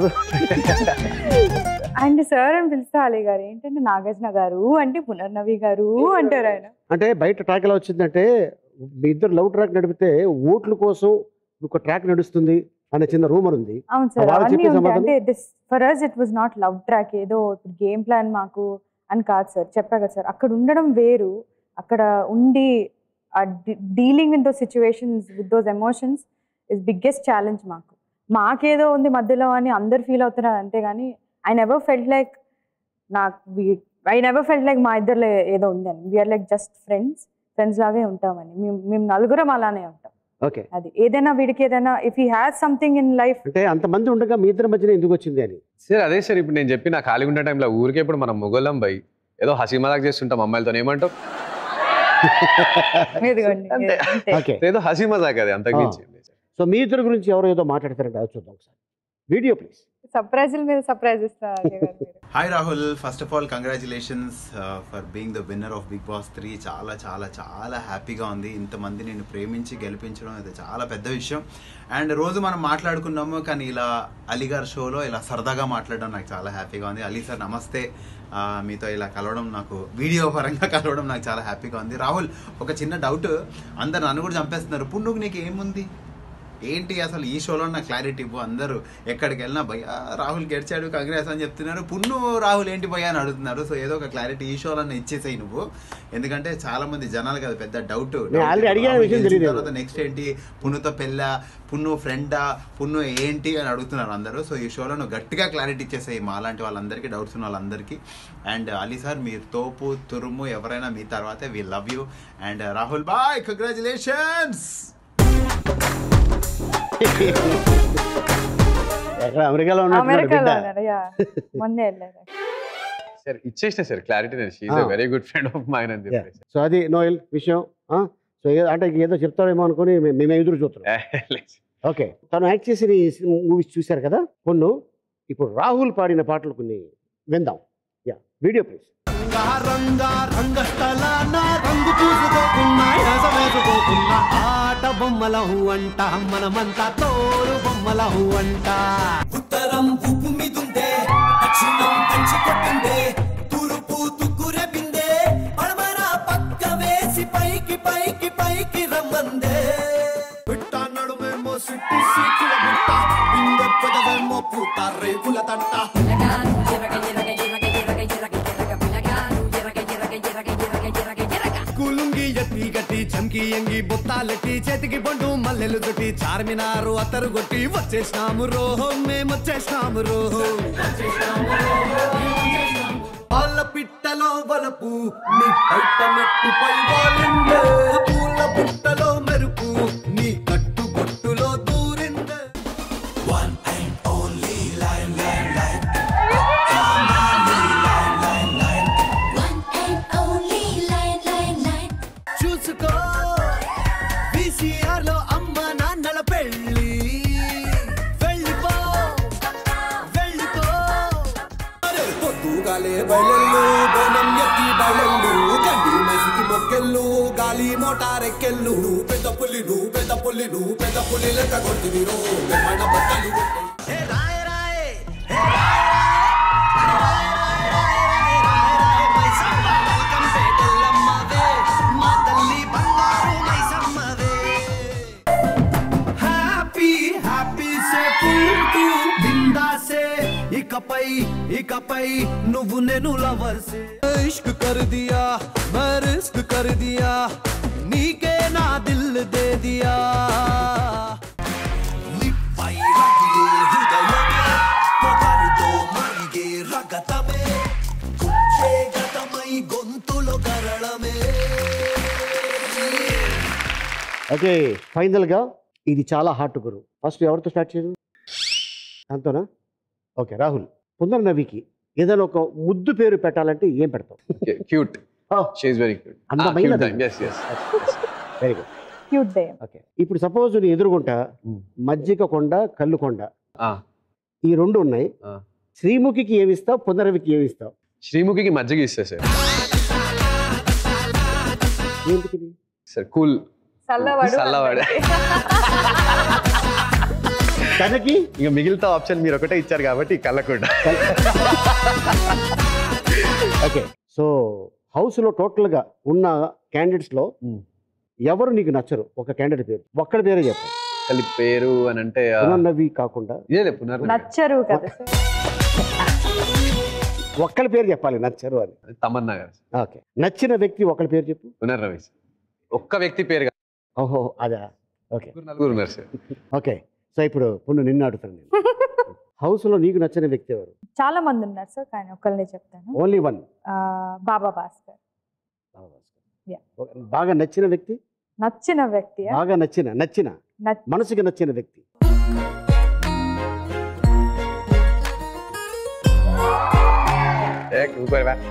అండ్ సార్ అని పిలుస్తా అలీ గారు ఏంటంటే నాగార్జున గారు అంటే పునర్నవి గారు అంటారు ఆయన అంటే బయట ట్రాక్ ఎలా వచ్చిందంటే మీ ఇద్దరు లవ్ ట్రాక్ నడిపితే ఓట్ల కోసం ఒక ట్రాక్ నడుస్తుంది అనే చిన్న రూమర్ ఉంది అవును సార్ వాళ్ళు అవన్నీ చెప్పే ఉంటాయి సమాధానం? అంటే this for us it was not love track ఏదో ఇప్పుడు గేమ్ ప్లాన్ మాకు అని కాదు సార్ చెప్పా కదా సార్ అక్కడ ఉండడం వేరు అక్కడ ఉండి dealing with those situations with those emotions is biggest challenge మాకు మాకేదో ఉంది మధ్యలో అని అందరు ఫీల్ అవుతున్నారు అంతేగాని ఐ నెవర్ ఫెల్ట్ లైక్ నాకు ఐ నెవర్ ఫెల్ట్ లైక్ మా ఇద్దరిలో ఏదో ఉందని we're like just friends friends లాగే ఉంటామని మేము మేము నలుగురం అలానే ఉంటాం ఓకే అది ఏదైనా వీడికి ఏదైనా if he has something in life అంటే అంతమంది ఉండగా మీ ఇద్దరి మధ్యన ఎందుకు వచ్చింది అని సార్ అదే సార్ ఇప్పుడు నేను చెప్పి నా ఖాళీ ఉండే టైంలో ఊరికే ఇప్పుడు మనం మొగోళ్ళం బై ఏదో హసీ మజాక్ చేస్తుంటాం అమ్మాయిలతో ఏమంటావు ఇదిగోండి అంతే. అంతే ఓకే ఏదో హసీ మజాక్ అది అంతకుమించి సో మీ ఇద్దరు గురించి ఎవరో ఏదో మాట్లాడతారంటే అది చూద్దాం ఒకసారి వీడియో ప్లీజ్ సర్ప్రైజుల మీద సర్ప్రైజ్ ఇస్తారు అజయ్ గారు మీరు. Hi Rahul first of all congratulations for being the winner of Bigg Boss three చాలా చాలా చాలా హ్యాపీగా ఉంది ఇంతమంది నేను ప్రేమించి గెలిపించడం ఇది చాలా పెద్ద విషయం అండ్ రోజు మనం మాట్లాడుకున్నాము కానీ ఇలా అలీ గారి షోలో ఇలా సరదాగా మాట్లాడడం నాకు చాలా హ్యాపీగా ఉంది అలీ సార్ నమస్తే ఆ, మీతో ఇలా కలవడం నాకు వీడియో పరంగా కలవడం నాకు చాలా హ్యాపీగా ఉంది రాహుల్ ఒక చిన్న డౌట్ అందరు నన్ను కూడా చంపేస్తున్నారు పుండుకు నీకు ఏముంది ఏంటి అసలు ఈ షోలో నా క్లారిటీ ఇవ్వు అందరూ ఎక్కడికి వెళ్ళినా భయ్యా రాహుల్ గెలిచాడు కాంగ్రెస్ అని చెప్తున్నారు పున్ను రాహుల్ ఏంటి భయ్యా అని అడుగుతున్నారు సో ఏదో ఒక క్లారిటీ ఈ షోలో ఇచ్చేసాయి నువ్వు ఎందుకంటే చాలా మంది జనాలు కదా పెద్ద డౌట్ నేను already అడిగిన విషయం తెలియదు. తర్వాత నెక్స్ట్ ఏంటి పున్నుతో పెళ్ళ పున్ను ఫ్రెండా పున్ను ఏంటి అని అడుగుతున్నారు అందరూ సో ఈ షోలో నువ్వు గట్టిగా క్లారిటీ ఇచ్చేసాయి మా లాంటి వాళ్ళందరికీ డౌట్స్ ఉన్న వాళ్ళందరికీ అండ్ అలీ సార్ మీరు తోపు తురుము ఎవరైనా మీ తర్వాతే we love you and Rahul boy congratulations ఎక్కడ అమెరికాలో ఉన్నట్టున్నాడు అమెరికాలో బిడ్డ ఉన్నారు యా మొన్నే వెళ్ళారు సార్ ఇచ్చేసిన సార్ క్లారిటీ నేను she's Ah. Very good friend of mine అని చెప్పేసి సో అది నోయల్ విషయం ఆ? సో ఏ- అంటే ఏదో చెప్తాడేమో అనుకుని మే- మేము ఎదురు చూస్తున్నాం ఓకే తను యాక్ట్ చేసిన మూవీస్ చూశారు కదా కొన్ను ఇప్పుడు రాహుల్ పాడిన పాటలు కొన్ని విందాం యా వీడియో ప్లీజ్ రంగా రంగస్థలాన రంగు పూసుకోకున్నా యాస వేసుకోకున్నా ఆట బొమ్మలహు అంట మనమంతా తోలు బొమ్మలహు అంట ఉత్తరం ఉప్పు మీదుందే దక్షిణం కంచి కొట్టిందే తూర్పు తుక్కురే బిందే పడమర పక్క వేసి పైకి పైకి పైకి రమ్మందే పిట్ట నడుమేమో సిట్టి సీకుల బిట్ట పిందె పెదవేమో పూత రేకుల తట్ట కులుంగి ఎత్తి గట్టి చంకి ఎంగి బొత్తాలెట్టి చేతికి బండు మల్లెలు చుట్టి చార్మినారు అత్తరు కొట్టి వచ్చేసినాము రోహో మేము వచ్చేసినాము రోహో వాళ్ళ పిట్టలో వలపు నీ బయట మెట్టుపై వాలిందే పూల పుట్టలో మెరుపు నీ కట్టు బొట్టులో దూరిందే one and only line line line చూసుకో VCR లో అమ్మ నాన్నల పెళ్ళి వెళ్ళిపో వెళ్ళిపో అరే పొద్దుగాలే బయలెల్లు బోనం ఎత్తి బయలెల్లు గండి మసికి మొక్కెళ్ళు గాలి మోటారెక్కెళ్ళు నువ్వు పెద్ద పులి నువ్వు పెద్ద పులి నువ్వు పెద్ద పులి లెక్క కొట్టివిరో మన బట్టలు హే రాయ్ రాయ్ హే రాయ్ హ్యాపీ హ్యాపీ సే పుల్టు బిందాసే ఇకపై ఇకపై నువ్వు నేను లవర్సే ఇష్క్ కర్ దియా मैं रिस्क कर दिया నీకే నా దిల్ దే దియా నిప్పై రగిలే హృదయమే పొగరుతో మరిగే రగతమే గుచ్చే గతమై గొంతులో కరళమే ఓకే ఫైనల్గా ఇది చాలా హార్ట్ గురు ఫస్ట్ ఎవరితో స్టార్ట్ చేయదు దాంతోనా ఓకే రాహుల్ పుందర నవికి ఏదైనా ఒక ముద్దు పేరు పెట్టాలంటే ఏం పెడతావు క్యూట్ షీఈ్ వెరీ క్యూట్ అందమైనది. Yes yes very good cute day okay ఇప్పుడు సపోజ్ నీ ఎదురుగుంటా మజ్జిగ కొండ కళ్ళు కొండ ఈ రెండు ఉన్నాయి శ్రీముఖికి ఏమిస్తావు పునరవికి ఏమిస్తావు శ్రీముఖికి మజ్జిగ ఇస్తా సార్ ఏంటికి ఇది? సార్ కూల్ చల్లవాడు చల్లవాడు తనకి ఇక మిగిలిన ఆప్షన్ మీరు ఒకటే ఇచ్చారు కాబట్టి కళ్ళకుండా ఓకే సో హౌస్లో టోటల్గా ఉన్న క్యాండిడేట్స్లో ఎవరు నీకు నచ్చరు ఒక క్యాండిడేట్ పేరు ఒక్కడి పేరే చెప్పు కలిపి పేరు అని అంటే ఆ, పునర్నవి కాకుండా ఇదేలే పునర్నవి నచ్చరు కదా ఒక్కడి పేరు చెప్పాలి నచ్చరు అని తమన్నా గారు ఓకే నచ్చిన వ్యక్తి ఒకళ్ళ పేరు చెప్పు పునర్నవి సార్. ఒక్క వ్యక్తి పేరు కాదు. ఓహో అదా ఓకే నలుగురు ఉన్నారు సార్ ఓకే సో ఇప్పుడు పున్ను నిన్ను అడుగుతాను నేను హౌస్లో నీకు నచ్చిన వ్యక్తి ఎవరు చాలా మంది ఉన్నారు సార్ కానీ ఒక్కళ్ళనే చెప్తాను ఓన్లీ వన్ ఆ, బాబా భాస్కర్ Yeah. బాగా నచ్చిన వ్యక్తి నచ్చిన వ్యక్తి బాగా నచ్చిన నచ్చిన మనసుకి నచ్చిన వ్యక్తి ఏ, ఊరుకోరు బా.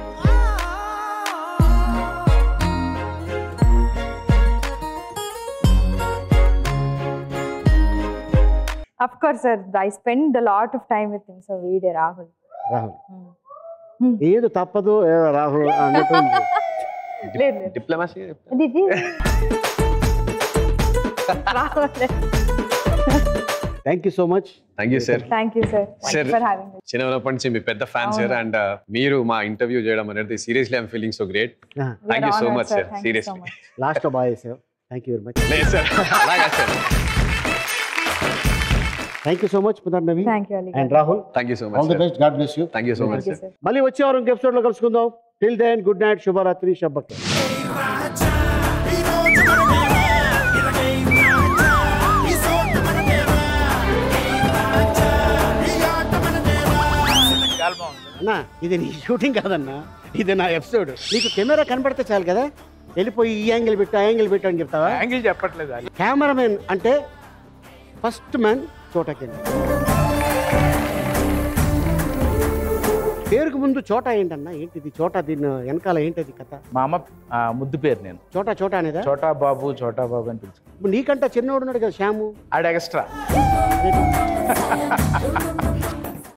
Of course sir I spend lot of time with him so వీడే రాహుల్ రాహుల్ ఏదో తప్పదు ఏ రాహుల్ అన్నట్టు ఉంది. లేదు లేదు డిప్లొమాసీ ఇది ఇది. Rahul thank you so much thank you sir thank you sir Sir. For having me చిన్నప్పటి నుంచి మీ పెద్ద ఫ్యాన్ సార్ అవును. అండ్ మీరు మా ఇంటర్వ్యూ చేయడం అనేది seriously I'm feeling so great thank you so much sir seriously last బాగా చేసావు థ్యాంక్ యూ వెరీ మచ్ లేదు సార్ అలాగా sir thank you so much Punarnavi thank you Ali and Rahul thank you so all the much best God bless you thank you so much Thank you, sir. మళ్ళీ వచ్చే వారం episode లో కలుసుకుందాం till then good night శుభరాత్రి శబ్బక్ అన్నా ఇది నీ షూటింగ్ కాదన్నా ఇది నా ఎపిసోడ్ నీకు కెమెరా కనపడితే చాలు కదా వెళ్ళిపోయి ఈ యాంగిల్ పెట్టు ఆ యాంగిల్ పెట్టు అని చెప్తావా యాంగిల్ చెప్పట్లేదు అది కెమెరామెన్ అంటే ఫస్ట్ మ్యాన్ చోటకెళ్ళి పేరుకు ముందు చోటా ఏంటన్నా ఏంటిది చోటా దీని వెనకాల ఏంటది కథ మా అమ్మ ఆ, ముద్దు పేరు నేను చోటా చోటా అనేదా చోటా బాబు చోటా బాబు అని పిలుచు ఇప్పుడు నీకంట చిన్నోడు ఉన్నాడు కదా శ్యాము ఆడ ఎక్స్ట్రా